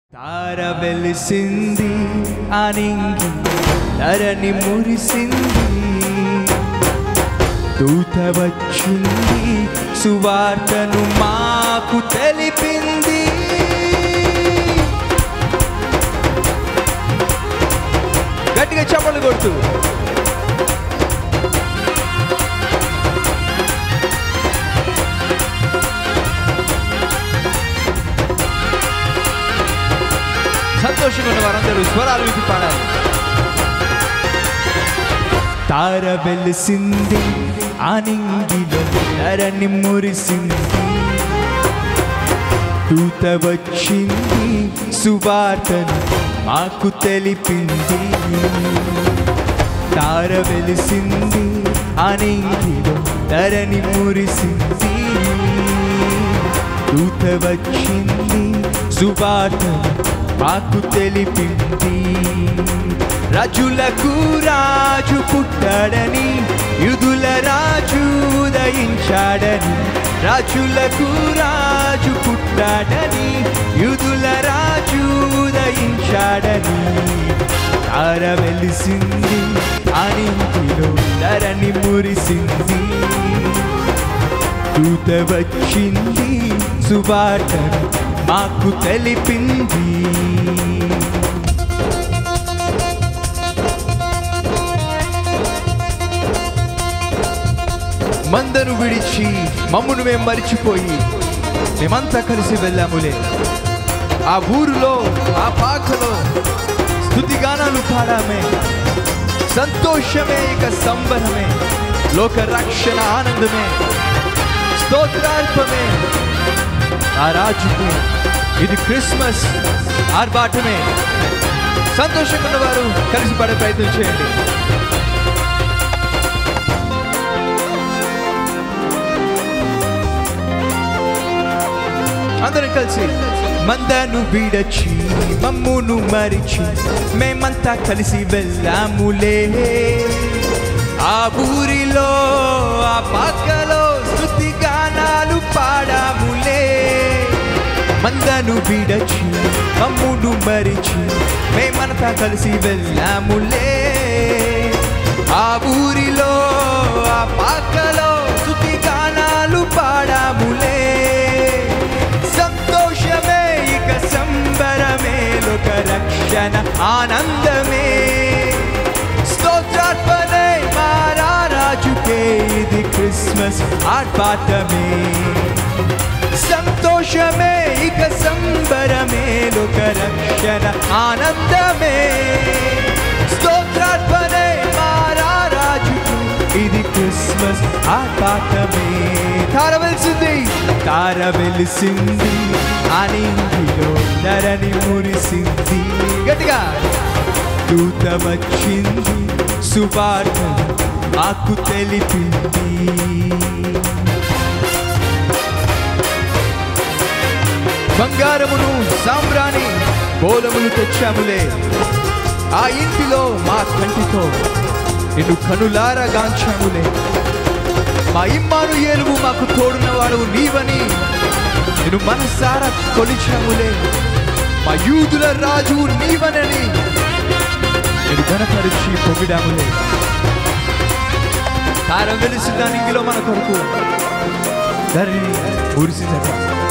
తార వెలిసింది అనింగి ధరణి మురిసింది దూత వచ్చింది సువార్తను మాకు తెలిపింది గట్టిగా చెప్పలు కొడుతూ సంతోషంగా ఉన్న వారందరూ స్వరాలు విప్పి పాడాలి తార వెలిసింది ఆనింగిలో ధరణి మురిసింది దూత వచ్చింది సువార్తను మాకు తెలిపింది తార వెలిసింది ఆనింగిలో ధరణి మురిసింది దూత వచ్చింది సువార్తను మాకు తెలిపింది రాజులకు రాజు పుట్టాడని యుదుల రాజు ఉదయించాడని రాజులకు రాజు పుట్టాడని యుదుల రాజు ఉదయించాడని తార వెలిసింది అనింటిలో ధరణి మురిసింది దూత వచ్చింది సువార్తను మాకు తెలిపింది మందను విడిచి మమ్మును మేము మరిచిపోయి మేమంతా కలిసి వెళ్ళాములే ఆ ఊరిలో ఆ పాకలో స్థుతిగానాలు పాడామే సంతోషమే ఇక సంబరమే లోక రక్షణ ఆనందమే స్తోత్రార్పమే ఆ రాజుకు ఇది క్రిస్మస్ ఆర్భాటమే సంతోషంగా ఉన్నవారు కలిసి పడే ప్రయత్నం చేయండి అందరం కలిసి మందను విడచి మమ్మును మరిచి మేమంతా కలిసి వెళ్ళాములే ఆ ఊరిలో ఆ పక్కలో స్థుతి గానాలు పాడాములే మందను విడచి మమ్మును మరిచి మేమంతా కలిసి వెళ్ళాములే ఆ ఊరిలో ఆ పక్కలో స్థుతి గానాలు పాడాములే సంతోషమే ఇక సంబరమే లోక రక్షణ ఆనందమే స్తోత్రాత్మనే మారా రాజుకే ఇది క్రిస్మస్ ఆర్పాటమే సంతోషమే ఇక సంబరమే లోక రక్షణ ఆనందమే స్తోత్రాత్మనే మారా రాజుకు ఇది క్రిస్మస్ ఆర్పాటమే తార వెలిసింది తార వెలిసింది అనింగిలో ధరణి మురిసింది గట్టిగా దూత వచ్చింది సువార్త మాకు తెలిపింది బంగారమును సాంబ్రాణి బోలములు తెచ్చాములే ఆ ఇంటిలో మా కంటితో నిన్ను కనులారా గాంచాములే మా ఇమ్మాను ఏలువు మాకు తోడున్నవాడు నీవని నేను మనసారా కొలిచాములే మా యూదుల రాజు నీవనని నేను గణపరిచి పొగిడాములే తారం వెలిసి దానిలో మన కొరకు ధరణి మురిసిందట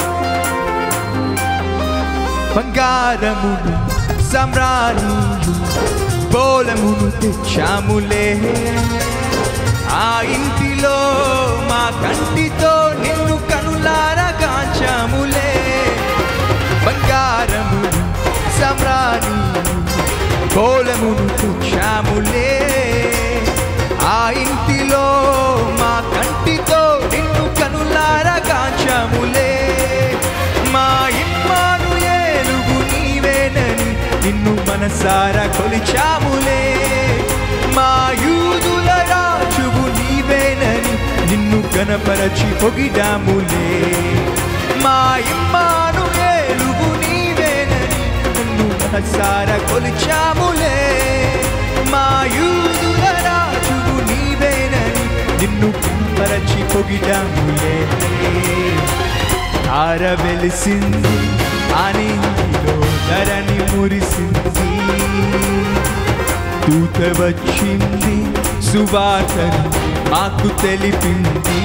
బంగారమును సమ్రాణియు బోలమును తెచ్చాములే ఆ ఇంటిలో మా కంటితో నిన్ను కనులారా కాంచాములే బంగారమును సమ్రాణి బోలమును తెచ్చాములే ఆ ఇంటిలో మా కంటితో నిన్ను కనులారా కాంచాములే మా ఇమ్మాను ఏలుగు నీవేనని నిన్ను మనసారా కొలిచాములే మా యూదుల రాజువు నీవేనని నిన్ను గణపరచి పొగిడాములే మా ఇమ్మాను ఏలుగు నీవేనని నిన్ను మనసారా కొలిచాములే మా యూదుల రాజువు నీవేనని నిన్ను గణపరచి పొగిడాములే తార వెలిసింది అనిలో ధరణి మురిసింది దూత వచ్చింది సువార్తను మాకు తెలిపింది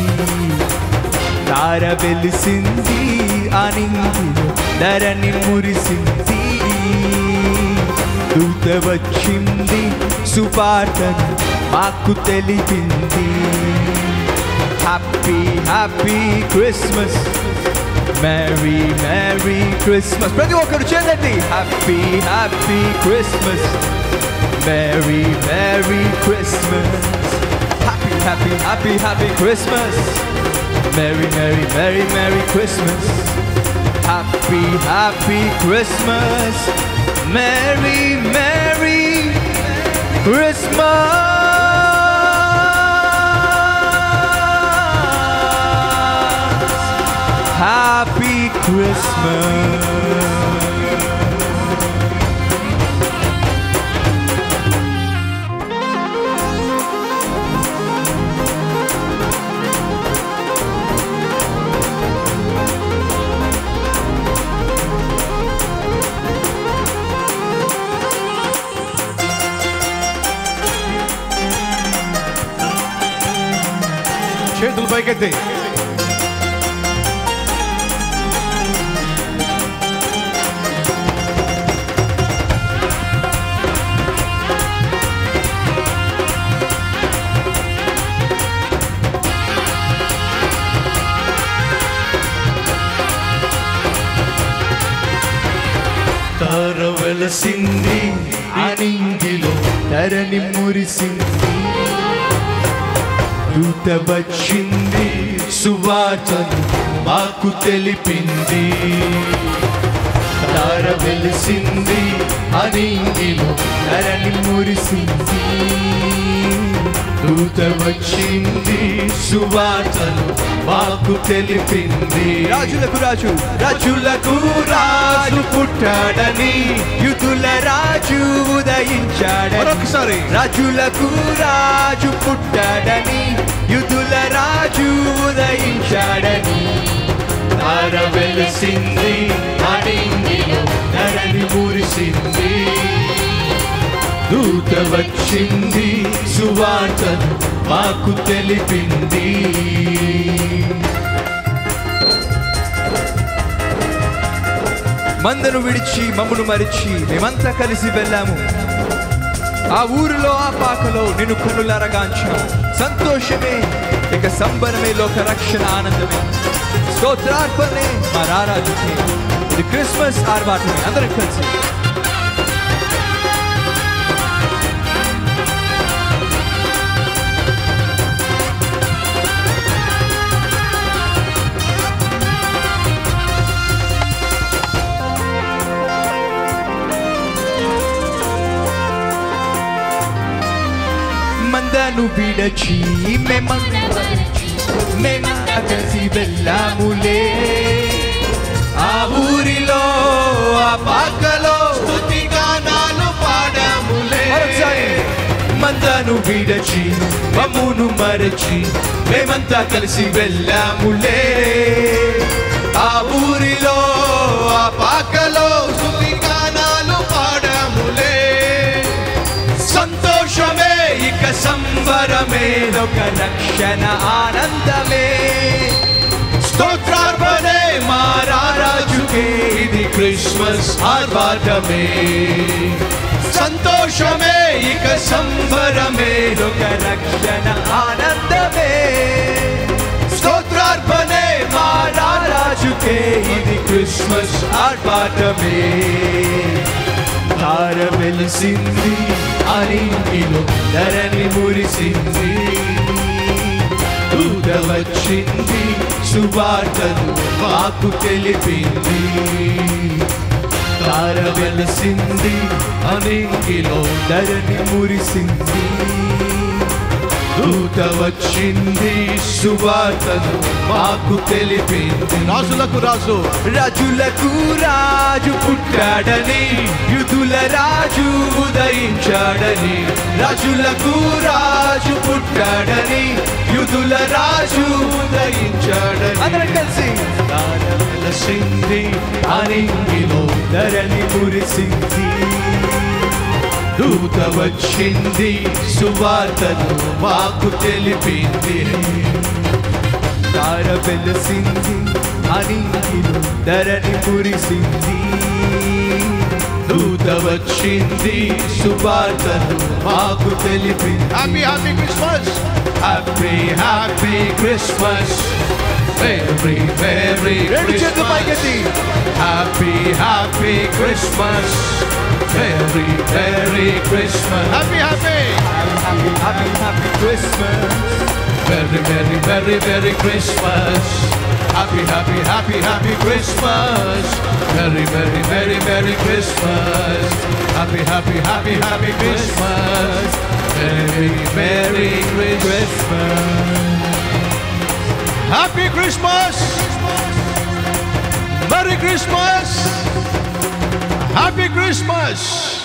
తార వెలిసింది అనిందిలో ధరణి మురిసింది దూత వచ్చింది సువార్తను మాకు తెలిపింది happy happy Christmas merry merry Christmas ప్రతి ఒక్కరు చేయండి happy happy Christmas merry merry Christmas happy happy happy happy Christmas merry merry merry merry Christmas happy happy Christmas merry merry Christmas. Happy Christmas. చేతులు పైకెత్తి తార వెలసింది అనింగిలో ధరణి మురిసింది దూత వచ్చింది సువార్తను మాకు తెలిపింది తార వెలిసింది అనింగిలో ధరణి మురిసింది దూత వచ్చింది సువార్తను మాకు తెలిపింది రాజులకు రాజు రాజులకు రాజు పుట్టాడని యుధుల రాజు ఉదయించాడని మరొకసారి. రాజులకు రాజు పుట్టాడని యుధుల రాజు ఉదయించాడని తార వెలిసింది అడింగిలో ధరణి మురిసింది దూత వచ్చింది సువార్తను మాకు తెలిపింది మందను విడిచి మమ్మను మరిచి మేమంతా కలిసి వెళ్ళాము ఆ ఊరిలో ఆ పాకలో నిన్ను కనులరగాంచాము సంతోషమే ఇక సంబరమే లోక రక్షణ ఆనందమే స్తోత్రార్పణే మా రారాజుకే ఇది క్రిస్మస్ ఆర్భాటమే అందరం కలిసి మందను విడచి మేమంతా మేమంతా కలిసి వెళ్ళాములే ఆ ఊరిలో ఆ పాకలో స్తుతిగానాలు పాడాములే మరొకసారి. మందను విడచి మమ్మును మరచి మేమంతా కలిసి వెళ్ళాములే ఆ ఊరిలో ఆ పాకలో స్తుతిగానాలు పాడాములే సంతోషమే ఇక సంబరమే లోక రక్షణ ఆనందమే స్తోత్రార్పణే మా రారాజుకే ఇది క్రిస్మస్ ఆర్భాటమే సంతోషమే ఇక సంబరమే లోక రక్షణ ఆనందమే స్తోత్రార్పణే మా రారాజుకే ఇది క్రిస్మస్ ఆర్భాటమే తార వెలిసింది అరింగిలో ధరణి మురిసింది దూత వచ్చింది సువార్తను మాకు తెలిపింది తార వెలిసింది అరింగిలో ధరణి మురిసింది దూత వచ్చింది సువార్తను మాకు తెలిపింది రాజులకు రాజు రాజులకు రాజు పుట్టాడని యుధుల రాజు ఉదయించాడని రాజులకు రాజు పుట్టాడని యుధుల రాజు ఉదయించాడని అందరం కలిసి వెలసింది అనింగిలో ధరణి మురిసింది దూత వచ్చింది సువార్తను మాకు తెలిపింది తార వెలసింది అనింగిలో ధరణి మురిసింది దూత వచ్చింది సువార్తను మాకు తెలిపింది happy happy Christmas happy happy Christmas very very రెండు చేతులు పైకెత్తి happy happy Christmas very very Christmas happy happy happy happy happy Christmas Very, very, very, very Christmas. Happy, happy, happy, happy Christmas. Very, very, very, very Christmas. Happy, happy, happy, happy Christmas. Very, very, very Christmas. Happy Christmas. Merry Christmas. Happy Christmas.